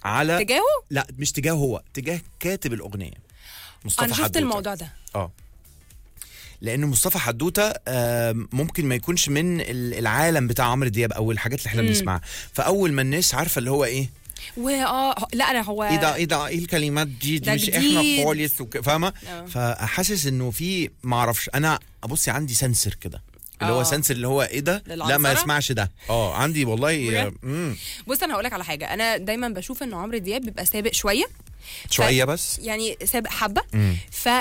على تجاهه لا مش تجاهه هو تجاه كاتب الاغنيه مصطفى انا شفت حدوتة. الموضوع ده اه لان مصطفى حدوته آم، ممكن ما يكونش من ال- العالم بتاع عمرو دياب او الحاجات اللي احنا بنسمعها فاول ما الناس عارفه اللي هو ايه واه لا انا هو ايه ده ايه ده ايه الكلمات دي, ده دي مش جديد. احنا خالص وك- فاهمه آه. فحاسس انه في ما اعرفش انا ابصي عندي سنسر كده اللي هو آه. سنسر اللي هو ايه ده لا ما للعنصرة؟ يسمعش ده اه عندي والله بجد؟ مم. بص انا هقول لك على حاجه انا دايما بشوف انه عمرو دياب بيبقى سابق شويه شويه بس يعني سابق حبه مم.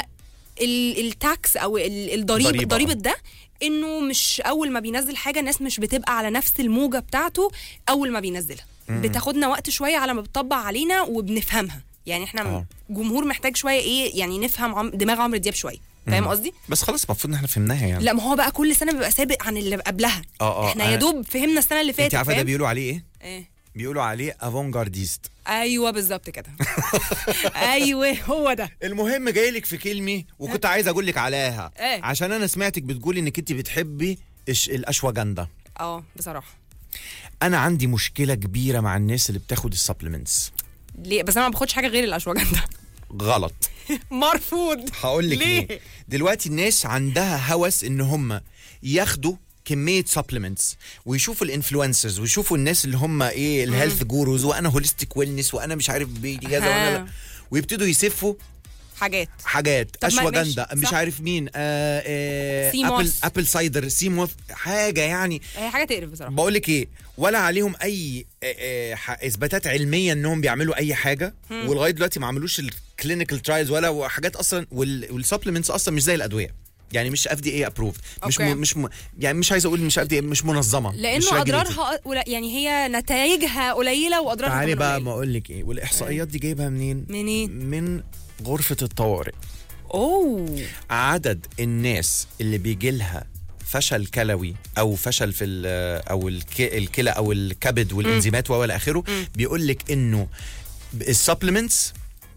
فالتاكس او ال- الضريب ضريبة. ضريبه ده انه مش اول ما بينزل حاجه الناس مش بتبقى على نفس الموجه بتاعته اول ما بينزلها بتاخدنا وقت شويه على ما بتطبق علينا وبنفهمها يعني احنا آه. جمهور محتاج شويه ايه يعني نفهم عم دماغ عمرو دياب شويه فاهم قصدي بس خلاص المفروض ان احنا فهمناها يعني لا ما هو بقى كل سنه بيبقى سابق عن اللي قبلها آه، آه، احنا يا أنا- دوب فهمنا السنه اللي فاتت انت عارفه ده فاهم؟ بيقولوا عليه ايه ايه بيقولوا عليه افونجارديست ايوه بالظبط كده ايوه هو ده المهم جاي لك في كلمه وكنت عايز اقول لك عليها إيه؟ عشان انا سمعتك بتقولي انك انت بتحبي الش- الاشواجندا اه بصراحه انا عندي مشكله كبيره مع الناس اللي بتاخد السبلمنتس ليه بس انا ما باخدش حاجه غير الاشواجندا غلط مرفوض هقول لك ليه؟ ليه دلوقتي الناس عندها هوس ان هم ياخدوا كميه سبلمنتس ويشوفوا الانفلونسرز ويشوفوا الناس اللي هم ايه الهيلث جوروز وانا هوليستيك ويلنس وانا مش عارف بيجي كذا وانا لا ها. ويبتدوا يسفوا حاجات حاجات طب ما اشواجندا ماشي، مش صح. عارف مين آه آه سيموث. ابل ابل سايدر سيموث حاجه يعني هي حاجه تقرف بصراحه بقول لك ايه ولا عليهم اي آه، آه، ح- اثباتات علميه انهم بيعملوا اي حاجه ولغايه دلوقتي ما عملوش الكلينيكال ترايلز ولا حاجات اصلا والسبلمنتس اصلا مش زي الادويه يعني مش اف دي اي ابروفد مش أوكي. م... مش م... يعني مش عايز اقول مش اف دي مش منظمه مش لانه regulated. اضرارها قل- يعني هي نتائجها قليله واضرارها تعالي كمان بقى قليلة. ما اقول لك ايه والاحصائيات دي جايبها منين منين؟ من غرفه الطوارئ اوه عدد الناس اللي بيجي لها فشل كلوي او فشل في ال- او الك- الكلى او الكبد والانزيمات والى اخره بيقول لك انه السبلمنتس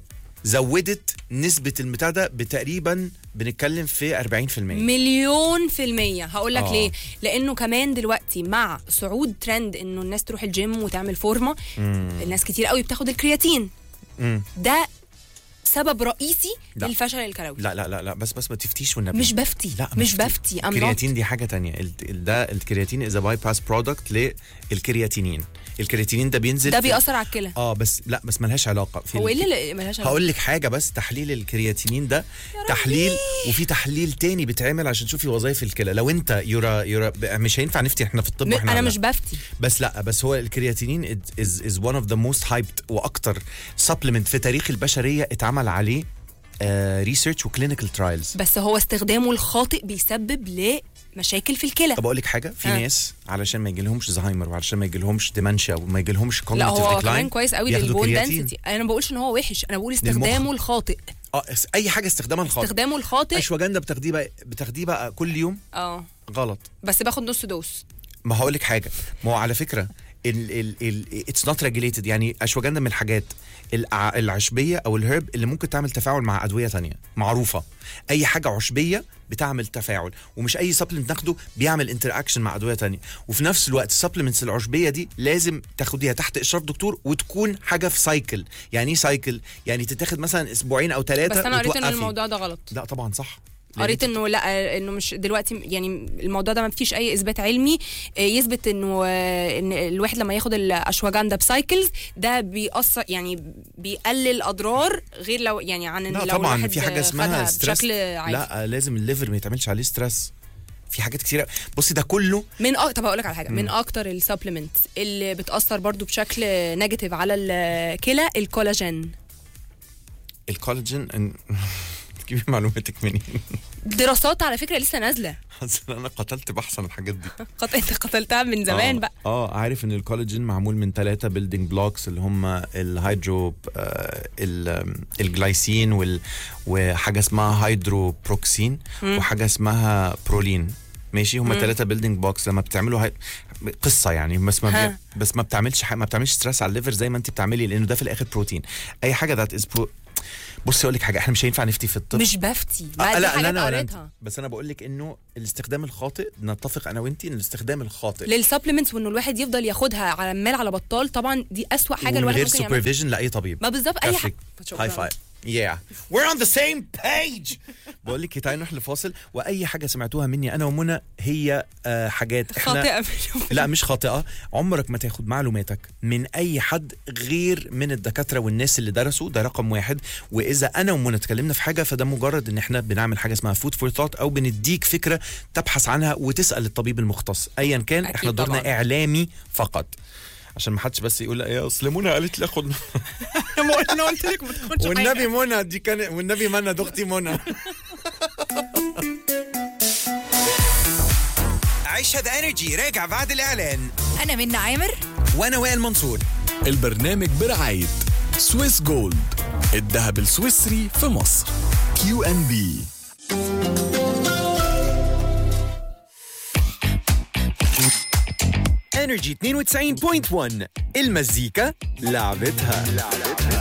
زودت نسبه البتاع ده بتقريبا بنتكلم في 40% مليون في المية هقول لك آه. ليه لانه كمان دلوقتي مع صعود ترند انه الناس تروح الجيم وتعمل فورمة الناس كتير قوي بتاخد الكرياتين مم. ده سبب رئيسي لا. للفشل الكلوي لا لا لا لا بس بس ما تفتيش والنبي مش بفتي لا مش بفتي I'm not. الكرياتين دي حاجه تانية ال- ال- ده الكرياتين از باي باس برودكت للكرياتينين الكرياتينين ده بينزل ده في- بيأثر على الكلى اه بس لا بس ملهاش علاقه في هو ايه الك- اللي ملهاش علاقة؟ هقول لك حاجه بس تحليل الكرياتينين ده تحليل وفي تحليل تاني بيتعمل عشان تشوفي وظائف الكلى لو انت يورا يورا مش هينفع نفتي احنا في الطب م- واحنا انا لا. مش بفتي بس لا بس هو الكرياتينين از از one اوف ذا موست هايبد واكتر سبلمنت في تاريخ البشريه اتعمل عليه ريسيرش وكلينيكال ترايلز بس هو استخدامه الخاطئ بيسبب لمشاكل في الكلى طب اقول لك حاجه في ها. ناس علشان ما يجيلهمش زهايمر وعلشان ما يجيلهمش ديمنشيا وما يجيلهمش لا كوجنيتيف هو ديكلاين كمان كويس قوي ياخدوا للبون كرياتين. دنسيتي انا ما بقولش ان هو وحش انا بقول استخدامه الخاطئ اه اس- اي حاجه استخدامها الخاطئ استخدامه الخاطئ اشواجندا بتاخديه بقى بتاخديه بقى كل يوم اه غلط بس باخد نص دوس ما هقول لك حاجه ما هو على فكره اتس نوت ريجوليتد يعني اشواجندا من الحاجات الع- العشبيه او الهرب اللي ممكن تعمل تفاعل مع ادويه تانية معروفه اي حاجه عشبيه بتعمل تفاعل ومش اي سبلمنت ناخده بيعمل انتر اكشن مع ادويه تانية وفي نفس الوقت السبلمنتس العشبيه دي لازم تاخديها تحت اشراف دكتور وتكون حاجه في سايكل يعني ايه سايكل يعني تتاخد مثلا اسبوعين او ثلاثه بس انا قريت ان الموضوع ده غلط لا طبعا صح قريت انه لا انه مش دلوقتي يعني الموضوع ده ما فيش اي اثبات علمي آه، يثبت انه آه، ان الواحد لما ياخد الاشواجندا بسايكلز ده بيأثر يعني بيقلل اضرار غير لو يعني عن إن لا لو طبعا الواحد في حاجه اسمها خدها ستريس بشكل عادي لا لازم الليفر ما يتعملش عليه ستريس في حاجات كتيره بصي ده كله من أ... طب اقول لك على حاجه من اكتر السبلمنتس اللي بتاثر برضو بشكل نيجاتيف على الكلى الكولاجين الكولاجين إن- تجيبي معلوماتك منين؟ دراسات على فكره لسه نازله حاسس ان انا قتلت بحث عن الحاجات دي قط... انت قتلتها من زمان آه. بقى اه عارف ان الكولاجين معمول من ثلاثه بيلدينج بلوكس اللي هم الهيدرو آه ال- الجلايسين وال وحاجه اسمها هيدرو بروكسين وحاجه اسمها برولين ماشي هم ثلاثه بيلدينج بلوكس لما بتعملوا هاي قصه يعني بس ما ها. بي... بس ما بتعملش ح... ما بتعملش ستريس على الليفر زي ما انت بتعملي لانه ده في الاخر بروتين اي حاجه ذات از برو... بصي اقول لك حاجه احنا مش هينفع نفتي في الطب مش بفتي آه ما دي لا حاجات لا لا ولا انت. قريتها بس انا بقول لك انه الاستخدام الخاطئ نتفق انا وانتي ان الاستخدام الخاطئ للسبلمنتس وانه الواحد يفضل ياخدها على عمال على بطال طبعا دي اسوأ حاجه ومن الواحد غير ممكن يعملها سوبرفيجن لاي طبيب ما بالظبط اي كفك. حاجه شكراً. هاي فايف Yeah. We're on the same page. بقول لك تعالي نروح لفاصل واي حاجه سمعتوها مني انا ومنى هي آه حاجات احنا خاطئه لا مش خاطئه عمرك ما تاخد معلوماتك من اي حد غير من الدكاتره والناس اللي درسوا ده رقم واحد واذا انا ومنى اتكلمنا في حاجه فده مجرد ان احنا بنعمل حاجه اسمها فود فور ثوت او بنديك فكره تبحث عنها وتسال الطبيب المختص ايا كان أكيد احنا دورنا طبعاً. اعلامي فقط عشان ما حدش بس يقول لا يا اصل منى قالت لي اخد انا قلت لك ما تاخدش والنبي منى دي كان والنبي منى ده اختي منى عيشها ذا انرجي راجع بعد الاعلان أنا منى عامر وانا وائل منصور البرنامج برعاية سويس جولد الذهب السويسري في مصر كيو ان بي انرجي 92.1 المزيكا لعبتها